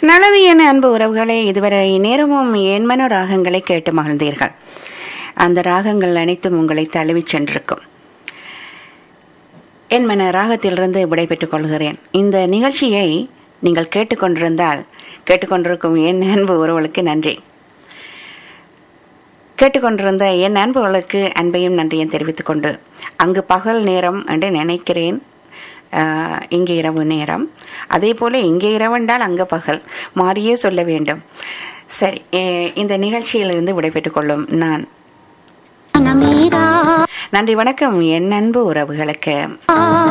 நல்லது என் அன்பு உறவுகளே இதுவரை நேரமும் என்மன ராகங்களை கேட்டு மகிழ்ந்தீர்கள் அந்த ராகங்கள் அனைத்தும் உங்களை தழுவிச் சென்றிருக்கும் என் மன ராகத்திலிருந்து விடைபெற்றுக் கொள்கிறேன் இந்த நிகழ்ச்சியை நீங்கள் கேட்டுக்கொண்டிருந்தால் கேட்டுக்கொண்டிருக்கும் என் அன்பு உறவுகளுக்கு நன்றி கேட்டுக்கொண்டிருந்த என் அன்புகளுக்கு அன்பையும் நன்றியும் தெரிவித்துக் கொண்டு அங்கு பகல் நேரம் என்று நினைக்கிறேன் ஆஹ், இங்கே இரவு நேரம் அதே போல இங்கே இரவென்றால் அங்கே பகல் மாறியே சொல்ல வேண்டும் சரி எ- இந்த நிகழ்ச்சியிலிருந்து விடைபெற்றுக் கொள்ளும் நான் மனமீரா நன்றி வணக்கம் என் அன்பு உறவுகளுக்கு